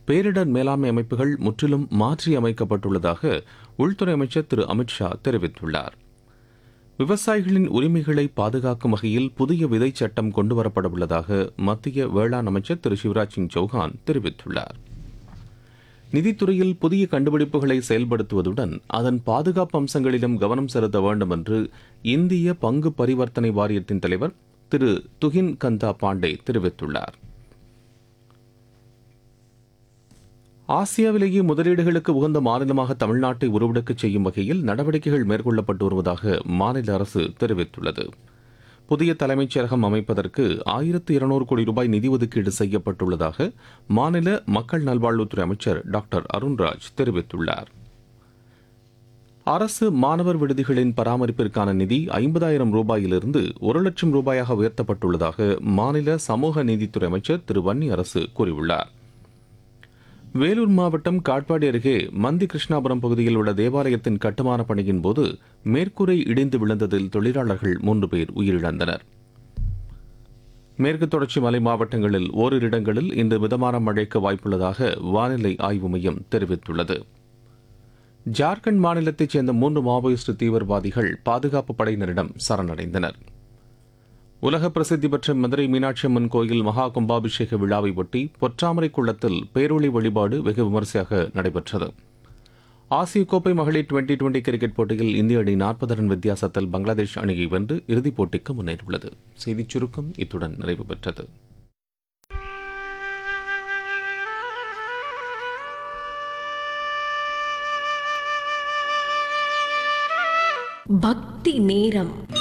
பேரிடர் மேலாண்மை அமைப்புகள் முற்றிலும் மாற்றி அமைக்கப்பட்டுள்ளதாக உள்துறை அமைச்சர் திரு அமித்ஷா தெரிவித்துள்ளார் விவசாயிகளின் உரிமைகளை பாதுகாக்கும் வகையில் புதிய விதை சட்டம் கொண்டுவரப்பட உள்ளதாக மத்திய வேளாண் அமைச்சர் திரு சிவராஜ் சிங் சௌஹான் தெரிவித்துள்ளார் நிதித்துறையில் புதிய கண்டுபிடிப்புகளை செயல்படுத்துவதுடன் அதன் பாதுகாப்பு அம்சங்களிலும் கவனம் செலுத்த வேண்டும் என்று இந்திய பங்கு பரிவர்த்தனை வாரியத்தின் தலைவர் திரு துகின் கந்தா பாண்டே தெரிவித்துள்ளார் ஆசியாவிலேயே முதலீடுகளுக்கு உகந்த மாநிலமாக தமிழ்நாட்டை உருவெடுக்கச் செய்யும் வகையில் நடவடிக்கைகள் மேற்கொள்ளப்பட்டு வருவதாக மாநில அரசு தெரிவித்துள்ளது புதிய தலைமைச் செயலகம் அமைப்பதற்கு ஆயிரத்து இருநூறு கோடி ரூபாய் நிதி ஒதுக்கீடு செய்யப்பட்டுள்ளதாக மாநில மக்கள் நல்வாழ்வுத்துறை அமைச்சர் டாக்டர் அருண்ராஜ் தெரிவித்துள்ளார் அரசு மாணவர் விடுதிகளின் பராமரிப்பிற்கான நிதி ஐம்பதாயிரம் ரூபாயிலிருந்து ஒரு லட்சம் ரூபாயாக உயர்த்தப்பட்டுள்ளதாக மாநில சமூக நீதித்துறை அமைச்சர் திரு வன்னி அரசு கூறியுள்ளார் வேலூர் மாவட்டம் காட்பாடி அருகே மந்தி கிருஷ்ணாபுரம் பகுதியில் உள்ள தேவாலயத்தின் கட்டுமான பணியின் போது மேற்கூரை இடிந்து விழுந்ததில் தொழிலாளர்கள் மூன்று பேர் உயிரிழந்தனர் மேற்கு தொடர்ச்சி மலை மாவட்டங்களில் ஓரிரு இடங்களில் இன்று மிதமான மழைக்கு வாய்ப்புள்ளதாக வானிலை ஆய்வு மையம் தெரிவித்துள்ளது ஜார்க்கண்ட் மாநிலத்தைச் சேர்ந்த மூன்று மாவோயிஸ்ட் தீவிரவாதிகள் பாதுகாப்பு படையினரிடம் சரணடைந்தனர் உலக பிரசித்தி பெற்ற மதுரை மீனாட்சி அம்மன் கோயில் மகா கும்பாபிஷேக விழாவை ஒட்டி பொற்றாமரை குளத்தில் பேரொளி வழிபாடு வெகு விமரிசையாக நடைபெற்றது ஆசிய கோப்பை மகளிர் டுவெண்டி டுவெண்டி கிரிக்கெட் போட்டியில் இந்திய அணி நாற்பது ரன் வித்தியாசத்தில் பங்களாதேஷ் அணியை வென்று இறுதிப் போட்டிக்கு முன்னேறியுள்ளது செய்திச் சுருக்கம் இத்துடன் நிறைவு பெற்றது பக்தி நேரம்